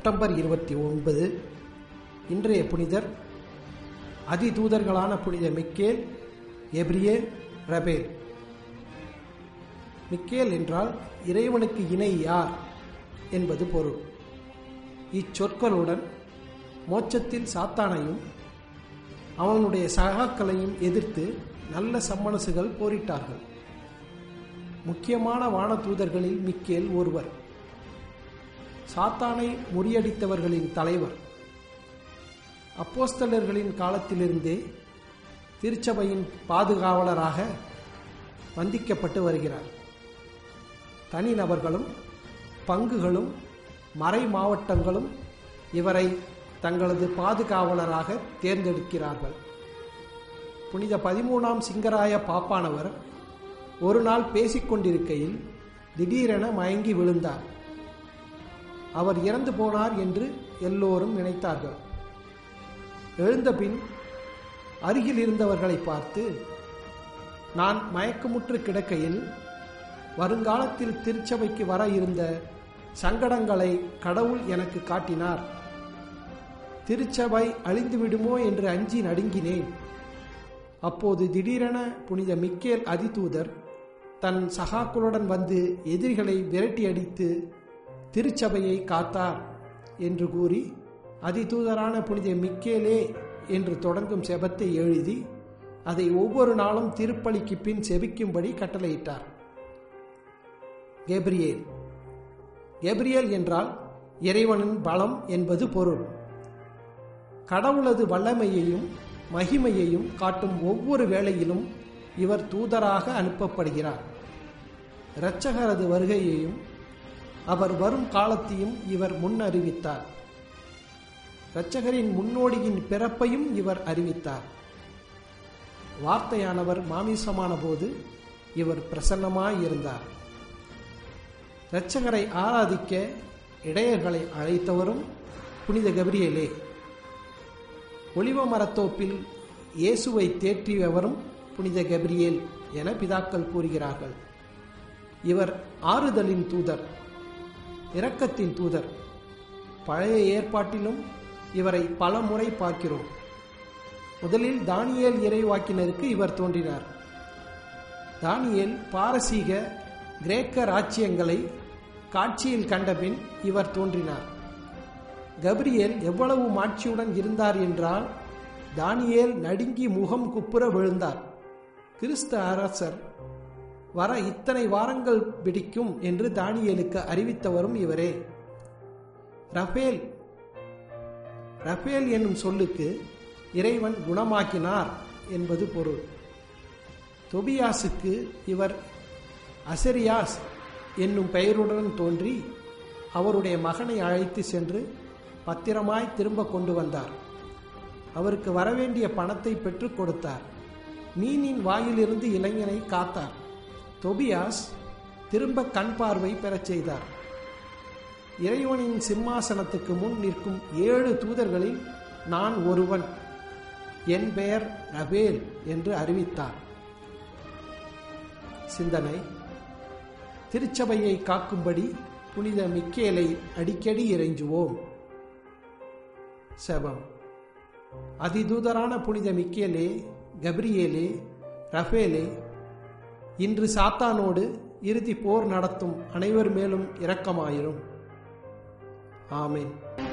September இருபத்தி ஒன்பது இன்றைய புனிதர் அதிதூதர்களான புனித மிக்கேல் எப்ரியேல் ரபேல் மிக்கேல் என்றால் இறைவனுக்கு இணை யார் என்பது பொருள் இச்சொற்களுடன் மோட்சத்தில் சாத்தானையும் அவனுடைய சகாக்களையும் எதிர்த்து நல்ல சம்மனசுகள் போரிட்டார்கள் முக்கியமான வானதூதர்களில் மிக்கேல் ஒருவர் சாத்தானை முறியடித்தவர்களின் தலைவர் அப்போஸ்தலர்களின் காலத்திலிருந்தே திருச்சபையின் பாதுகாவலராக வந்திக்கப்பட்டு வருகிறார் தனிநபர்களும் பங்குகளும் மறை மாவட்டங்களும் இவரை தங்களது பாதுகாவலராக தேர்ந்தெடுக்கிறார்கள் புனித பதிமூணாம் சிங்கராய பாப்பானவர் ஒரு நாள் பேசிக்கொண்டிருக்கையில் திடீரென மயங்கி விழுந்தார் அவர் இறந்து போனார் என்று எல்லோரும் நினைத்தார்கள் எழுந்தபின் அருகில் இருந்தவர்களை பார்த்து நான் மயக்கமுற்று கிடக்கையில் வருங்காலத்தில் திருச்சபைக்கு வர இருந்த சங்கடங்களை கடவுள் எனக்கு காட்டினார் திருச்சபை அழிந்து விடுமோ என்று அஞ்சி நடுங்கினேன் அப்போது திடீரென புனித மிக்கேல் அதிதூதர் தன் சகாக்களுடன் வந்து எதிரிகளை விரட்டி அடித்து திருச்சபையை காத்தார் என்று கூறி அதிதூதரான புனித மிக்கேலே என்று தொடங்கும் செபத்தை எழுதி அதை ஒவ்வொரு நாளும் திருப்பலிக்கு பின் செபிக்கும்படி கட்டளையிட்டார் கேப்ரியேல் கேப்ரியேல் என்றால் இறைவனின் பலம் என்பது பொருள் கடவுளது வல்லமையையும் மகிமையையும் காட்டும் ஒவ்வொரு வேளையிலும் இவர் தூதராக அனுப்பப்படுகிறார் இரட்சகரது வருகையையும் அவர் வரும் காலத்தையும் இவர் முன் அறிவித்தார் இரட்சகரின் முன்னோடியின் பிறப்பையும் இவர் அறிவித்தார் வார்த்தையானவர் மாமிசமான போது இவர் பிரசன்னமாயிருந்தார் இரட்சகரை ஆராதிக்க இடையர்களை அழைத்தவரும் புனித கபிரியலே ஒளிவ மரத்தோப்பில் இயேசுவை தேற்றியவரும் புனித கபிரியேல் என பிதாக்கள் கூறுகிறார்கள் இவர் ஆறுதலின் தூதர் இரக்கத்தின் தூதர் பழைய ஏற்பாட்டிலும் இவரை பல முறை பார்க்கிறோம் முதலில் தானியேல் இறைவாக்கினருக்கு இவர் தோன்றினார் தானியேல் பாரசீக கிரேக்க ராச்சியங்களை காட்சியில் கண்டபின் இவர் தோன்றினார் கபிரியேல் எவ்வளவு மாட்சியுடன் இருந்தார் என்றால் தானியேல் நடுங்கி முகம் குப்புற விழுந்தார் கிறிஸ்த அரசர் வர இத்தனை வாரங்கள் பிடிக்கும் என்று தானியேலுக்கு அறிவித்தவரும் இவரே ரஃபேல் ரஃபேல் என்னும் சொல்லுக்கு இறைவன் குணமாக்கினார் என்பது பொருள் தொபியாசுக்கு இவர் அசரியாஸ் என்னும் பெயருடன் தோன்றி அவருடைய மகனை அழைத்து சென்று பத்திரமாய் திரும்ப கொண்டு வந்தார் அவருக்கு வரவேண்டிய பணத்தை பெற்றுக் கொடுத்தார் மீனின் வாயிலிருந்து இளைஞனை காத்தார் தொபியாஸ் திரும்ப கண் பார்வை பெறச் செய்தார் இறைவனின் சிம்மாசனத்துக்கு முன் நிற்கும் ஏழு தூதர்களில் நான் ஒருவன் என் பெயர் ரபேல் என்று அறிவித்தார் சிந்தனை திருச்சபையை காக்கும்படி புனித மிக்கேலை அடிக்கடி இறைஞ்சுவோம் செபம் அதிதூதரான புனித மிக்கேலே கப்ரியேலே ரஃபேலே இன்று சாத்தானோடு இறுதி போர் நடத்தும் அனைவர் மேலும் இரக்கமாயிரும் ஆமேன்